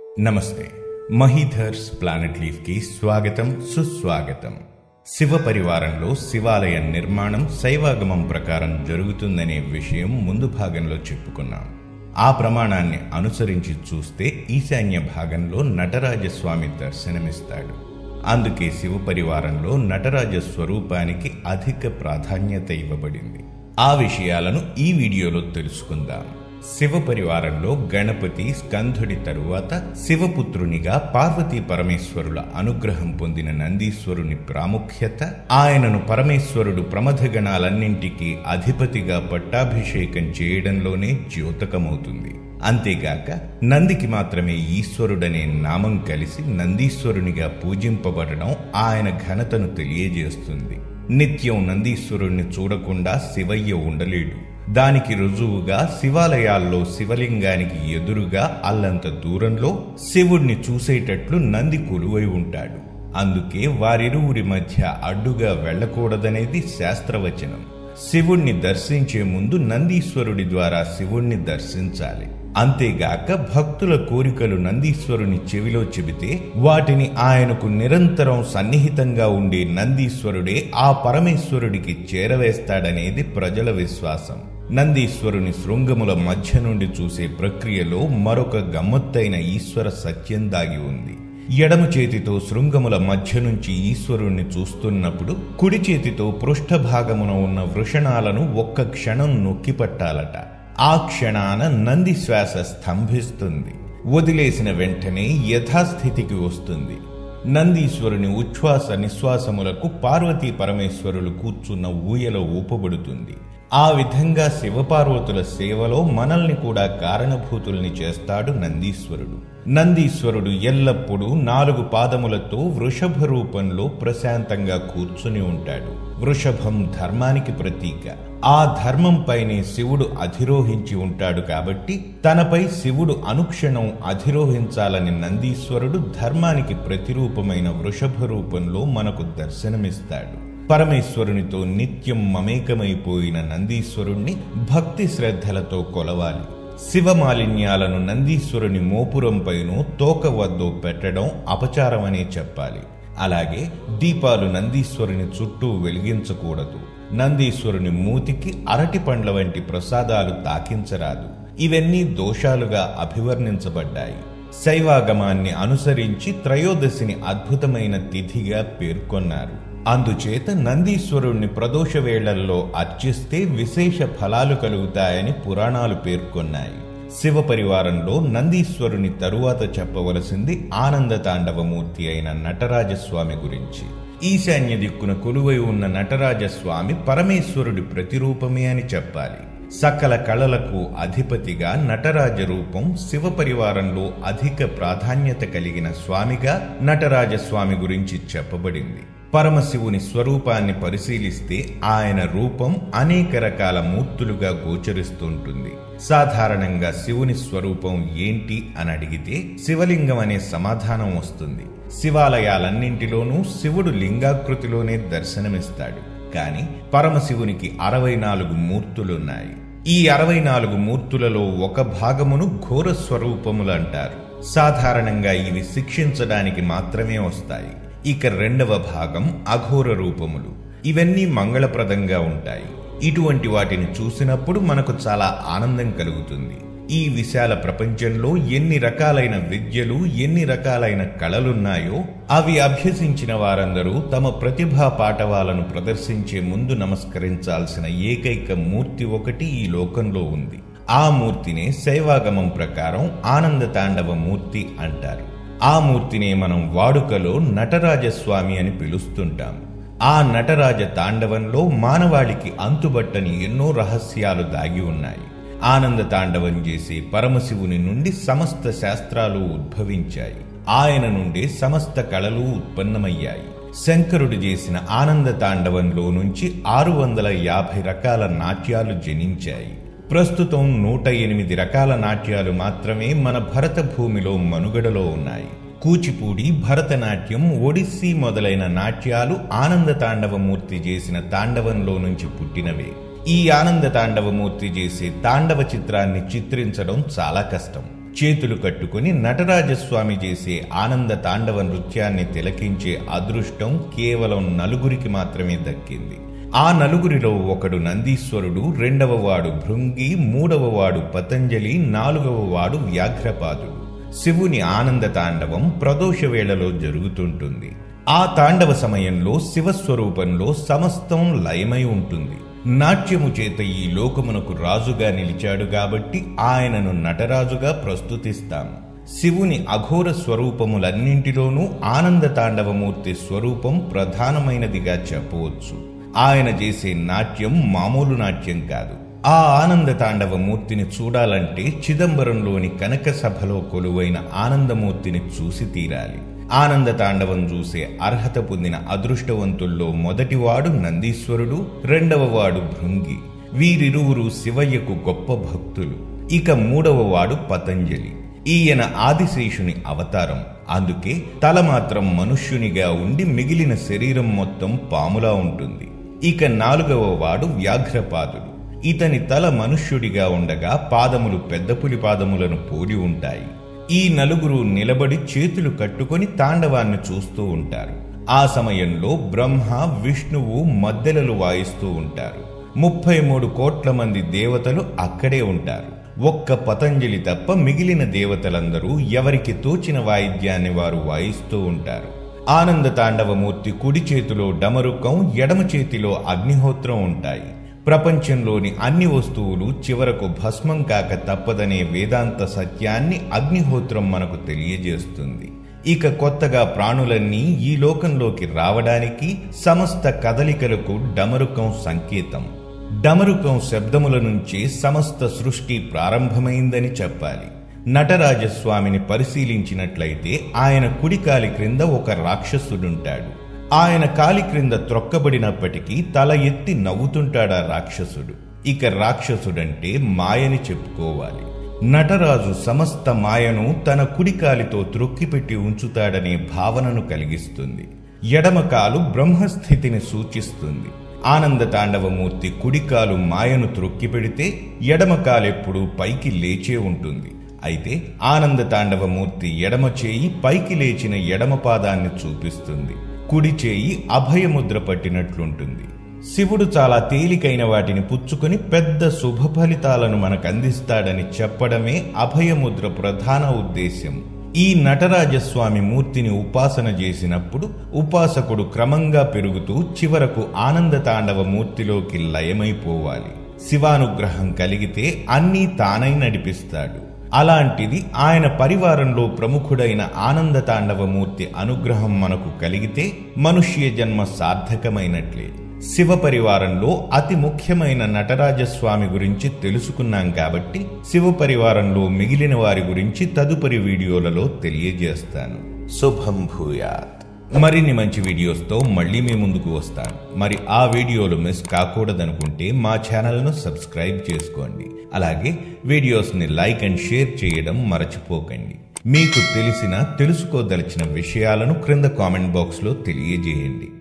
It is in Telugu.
నమస్తే మహీధర్స్ ప్లానెట్ లీఫ్ కి స్వాగతం సుస్వాగతం శివ పరివారంలో శివాలయ నిర్మాణం శైవాగమం ప్రకారం జరుగుతుందనే విషయం ముందు భాగంలో చెప్పుకున్నాం ఆ ప్రమాణాన్ని అనుసరించి చూస్తే ఈశాన్య భాగంలో నటరాజస్వామి దర్శనమిస్తాడు అందుకే శివ పరివారంలో నటరాజ స్వరూపానికి అధిక ప్రాధాన్యత ఇవ్వబడింది ఆ విషయాలను ఈ వీడియోలో తెలుసుకుందాం శివ పరివారంలో గణపతి స్కంధుడి తరువాత శివపుత్రునిగా పార్వతీ పరమేశ్వరుల అనుగ్రహం పొందిన నందీశ్వరుని ప్రాముఖ్యత ఆయనను పరమేశ్వరుడు ప్రమథగణాలన్నింటికీ అధిపతిగా పట్టాభిషేకం చేయడంలోనే ద్యోతకమవుతుంది అంతేగాక నందికి మాత్రమే ఈశ్వరుడనే నామం కలిసి నందీశ్వరునిగా పూజింపబడడం ఆయన ఘనతను తెలియజేస్తుంది నిత్యం నందీశ్వరుణ్ణి చూడకుండా శివయ్య ఉండలేడు దానికి రుజువుగా శివాలయాల్లో శివలింగానికి ఎదురుగా అల్లంత దూరంలో శివుణ్ణి చూసేటట్లు నంది కొలువై ఉంటాడు అందుకే వారిరువురి మధ్య అడ్డుగా వెళ్ళకూడదనేది శాస్త్రవచనం శివుణ్ణి దర్శించే ముందు నందీశ్వరుడి ద్వారా శివుణ్ణి దర్శించాలి అంతేగాక భక్తుల కోరికలు నందీశ్వరుని చెవిలో చెబితే వాటిని ఆయనకు నిరంతరం సన్నిహితంగా ఉండే నందీశ్వరుడే ఆ పరమేశ్వరుడికి చేరవేస్తాడనేది ప్రజల విశ్వాసం నందీశ్వరుని శృంగముల మధ్య నుండి చూసే ప్రక్రియలో మరొక గమ్మత్తైన ఈశ్వర సత్యం దాగి ఉంది ఎడమ చేతితో శృంగముల మధ్య నుంచి ఈశ్వరుణ్ణి చూస్తున్నప్పుడు కుడి చేతితో పృష్ఠభాగమున ఉన్న వృషణాలను ఒక్క క్షణం నొక్కి పట్టాలట ఆ క్షణాన నంది శ్వాస స్తంభిస్తుంది వదిలేసిన వెంటనే యథాస్థితికి వస్తుంది నందీశ్వరుని ఉచ్ఛ్వాస నిశ్వాసములకు పార్వతీ పరమేశ్వరులు కూర్చున్న ఊయల ఊపబడుతుంది ఆ విధంగా శివపార్వతుల సేవలో మనల్ని కూడా కారణభూతుల్ని చేస్తాడు నందీశ్వరుడు నందీశ్వరుడు ఎల్లప్పుడూ నాలుగు పాదములతో వృషభ రూపంలో ప్రశాంతంగా కూర్చుని ఉంటాడు వృషభం ధర్మానికి ప్రతీక ఆ ధర్మంపైనే శివుడు అధిరోహించి ఉంటాడు కాబట్టి తనపై శివుడు అనుక్షణం అధిరోహించాలని నందీశ్వరుడు ధర్మానికి ప్రతిరూపమైన వృషభ రూపంలో మనకు దర్శనమిస్తాడు పరమేశ్వరునితో నిత్యం మమేకమైపోయిన నందీశ్వరుణ్ణి భక్తి శ్రద్ధలతో కొలవాలి శివమాలిన్యాలను నందీశ్వరుని మోపురంపైనో తోక వద్దో పెట్టడం అపచారమనే చెప్పాలి అలాగే దీపాలు నందీశ్వరుని చుట్టూ వెలిగించకూడదు నందీశ్వరుని మూతికి అరటి పండ్ల వంటి ప్రసాదాలు తాకించరాదు ఇవన్నీ దోషాలుగా అభివర్ణించబడ్డాయి శైవాగమాన్ని అనుసరించి త్రయోదశిని అద్భుతమైన తిథిగా పేర్కొన్నారు అందుచేత నందీశ్వరుణ్ణి ప్రదోష వేళల్లో అర్చిస్తే విశేష ఫలాలు కలుగుతాయని పురాణాలు పేర్కొన్నాయి శివ పరివారంలో నందీశ్వరుని తరువాత చెప్పవలసింది ఆనంద తాండవమూర్తి అయిన నటరాజస్వామి గురించి ఈశాన్య దిక్కున కొలువై ఉన్న నటరాజస్వామి పరమేశ్వరుడి ప్రతిరూపమే అని చెప్పాలి సకల కళలకు అధిపతిగా నటరాజ రూపం శివ పరివారంలో అధిక ప్రాధాన్యత కలిగిన స్వామిగా నటరాజస్వామి గురించి చెప్పబడింది పరమశివుని స్వరూపాన్ని పరిశీలిస్తే ఆయన రూపం అనేక రకాల మూర్తులుగా గోచరిస్తుంటుంది సాధారణంగా శివుని స్వరూపం ఏంటి అని అడిగితే శివలింగం అనే సమాధానం వస్తుంది శివాలయాలన్నింటిలోనూ శివుడు లింగాకృతిలోనే దర్శనమిస్తాడు కాని పరమశివునికి అరవై నాలుగు మూర్తులున్నాయి ఈ అరవై నాలుగు మూర్తులలో ఒక భాగమును ఘోర స్వరూపములు అంటారు సాధారణంగా ఇవి శిక్షించడానికి మాత్రమే వస్తాయి ఇక రెండవ భాగం అఘోర రూపములు ఇవన్నీ మంగళప్రదంగా ఉంటాయి ఇటువంటి వాటిని చూసినప్పుడు మనకు చాలా ఆనందం కలుగుతుంది ఈ విశాల ప్రపంచంలో ఎన్ని రకాలైన విద్యలు ఎన్ని రకాలైన కళలున్నాయో అవి అభ్యసించిన వారందరూ తమ ప్రతిభా పాఠవాలను ప్రదర్శించే ముందు నమస్కరించాల్సిన ఏకైక మూర్తి ఒకటి ఈ లోకంలో ఉంది ఆ మూర్తినే శైవాగమం ప్రకారం ఆనంద తాండవ మూర్తి అంటారు ఆ మూర్తినే మనం వాడుకలో నటరాజస్వామి అని పిలుస్తుంటాం ఆ నటరాజ తాండవంలో మానవాళికి అంతుబట్టని ఎన్నో రహస్యాలు దాగి ఉన్నాయి ఆనంద తాండవం చేసే పరమశివుని నుండి సమస్త శాస్త్రాలు ఉద్భవించాయి ఆయన నుండి సమస్త కళలు ఉత్పన్నమయ్యాయి శంకరుడు చేసిన ఆనంద తాండవంలో నుంచి ఆరు వందల యాభై రకాల నాట్యాలు జనించాయి ప్రస్తుతం నూట ఎనిమిది రకాల నాట్యాలు మాత్రమే మన భరత భూమిలో మనుగడలో ఉన్నాయి కూచిపూడి భరతనాట్యం ఒడిస్సీ మొదలైన నాట్యాలు ఆనంద తాండవమూర్తి చేసిన తాండవంలో నుంచి పుట్టినవే ఈ ఆనంద తాండవమూర్తి చేసే తాండవ చిత్రాన్ని చిత్రించడం చాలా కష్టం చేతులు కట్టుకుని నటరాజస్వామి చేసే ఆనంద తాండవ నృత్యాన్ని తిలకించే అదృష్టం కేవలం నలుగురికి మాత్రమే దక్కింది ఆ నలుగురిలో ఒకడు నందీశ్వరుడు రెండవ వాడు భృంగి మూడవ వాడు పతంజలి నాలుగవ వాడు వ్యాఘ్రపాదుడు శివుని ఆనంద తాండవం ప్రదోష వేళలో జరుగుతుంటుంది ఆ తాండవ సమయంలో శివస్వరూపంలో సమస్తం లయమై ఉంటుంది నాట్యము చేత ఈ లోకమునకు రాజుగా నిలిచాడు కాబట్టి ఆయనను నటరాజుగా ప్రస్తుతిస్తాము శివుని అఘోర స్వరూపములన్నింటిలోనూ ఆనంద తాండవమూర్తి స్వరూపం ప్రధానమైనదిగా చెప్పవచ్చు ఆయన చేసే నాట్యం మామూలు నాట్యం కాదు ఆ ఆనంద తాండవ మూర్తిని చూడాలంటే చిదంబరంలోని కనక సభలో కొలువైన ఆనందమూర్తిని చూసి తీరాలి ఆనంద తాండవం చూసే అర్హత పొందిన అదృష్టవంతుల్లో మొదటివాడు నందీశ్వరుడు రెండవ వాడు భృంగి వీరిరువురు శివయ్యకు గొప్ప భక్తులు ఇక మూడవ వాడు పతంజలి ఈయన ఆదిశేషుని అవతారం అందుకే తల మాత్రం మనుష్యునిగా ఉండి మిగిలిన శరీరం మొత్తం పాములా ఉంటుంది ఇక నాలుగవ వాడు వ్యాఘ్రపాదుడు ఇతని తల మనుష్యుడిగా ఉండగా పాదములు పెద్ద పులి పాదములను పోలి ఉంటాయి ఈ నలుగురు నిలబడి చేతులు కట్టుకొని తాండవాన్ని చూస్తూ ఉంటారు ఆ సమయంలో బ్రహ్మ విష్ణువు మద్దెలలు వాయిస్తూ ఉంటారు ముప్పై మూడు కోట్ల మంది దేవతలు అక్కడే ఉంటారు ఒక్క పతంజలి తప్ప మిగిలిన దేవతలందరూ ఎవరికి తోచిన వాయిద్యాన్ని వారు వాయిస్తూ ఉంటారు ఆనంద తాండవమూర్తి కుడి చేతిలో డమరుకం ఎడమ చేతిలో అగ్నిహోత్రం ఉంటాయి ప్రపంచంలోని అన్ని వస్తువులు చివరకు భస్మం కాక తప్పదనే వేదాంత సత్యాన్ని అగ్నిహోత్రం మనకు తెలియజేస్తుంది ఇక కొత్తగా ప్రాణులన్నీ ఈ లోకంలోకి రావడానికి సమస్త కదలికలకు డమరుకం సంకేతం డమరుకం శబ్దముల నుంచి సమస్త సృష్టి ప్రారంభమైందని చెప్పాలి నటరాజస్వామిని పరిశీలించినట్లయితే ఆయన కుడికాలి క్రింద ఒక రాక్షసుడుంటాడు ఆయన కాలి క్రింద త్రొక్కబడినప్పటికీ తల ఎత్తి నవ్వుతుంటాడా రాక్షసుడు ఇక రాక్షసుడంటే మాయని చెప్పుకోవాలి నటరాజు సమస్త మాయను తన కుడికాలితో త్రొక్కిపెట్టి ఉంచుతాడనే భావనను కలిగిస్తుంది ఎడమకాలు బ్రహ్మస్థితిని సూచిస్తుంది ఆనంద తాండవమూర్తి కుడికాలు మాయను త్రొక్కిపెడితే ఎడమకాలెప్పుడు పైకి లేచే ఉంటుంది అయితే ఆనంద తాండవమూర్తి ఎడమ చేయి పైకి లేచిన ఎడమ పాదాన్ని చూపిస్తుంది కుడి చేయి అభయముద్ర పట్టినట్లుంటుంది శివుడు చాలా తేలికైన వాటిని పుచ్చుకొని పెద్ద శుభ ఫలితాలను మనకు అందిస్తాడని చెప్పడమే అభయముద్ర ప్రధాన ఉద్దేశ్యం ఈ నటరాజస్వామి మూర్తిని ఉపాసన చేసినప్పుడు ఉపాసకుడు క్రమంగా పెరుగుతూ చివరకు ఆనంద తాండవ మూర్తిలోకి లయమైపోవాలి శివానుగ్రహం కలిగితే అన్నీ తానై నడిపిస్తాడు అలాంటిది ఆయన పరివారంలో ప్రముఖుడైన ఆనంద తాండవమూర్తి అనుగ్రహం మనకు కలిగితే మనుష్య జన్మ సార్థకమైనట్లే శివ పరివారంలో అతి ముఖ్యమైన నటరాజస్వామి గురించి తెలుసుకున్నాం కాబట్టి శివ పరివారంలో మిగిలిన వారి గురించి తదుపరి వీడియోలలో తెలియజేస్తాను శుభం భూయాత్ మరిన్ని మంచి వీడియోస్తో మళ్ళీ మీ ముందుకు వస్తాను మరి ఆ వీడియోలు మిస్ కాకూడదనుకుంటే మా ఛానల్ను సబ్స్క్రైబ్ చేసుకోండి అలాగే వీడియోస్ని లైక్ అండ్ షేర్ చేయడం మరచిపోకండి మీకు తెలిసిన తెలుసుకోదలిచిన విషయాలను క్రింద కామెంట్ బాక్స్లో తెలియజేయండి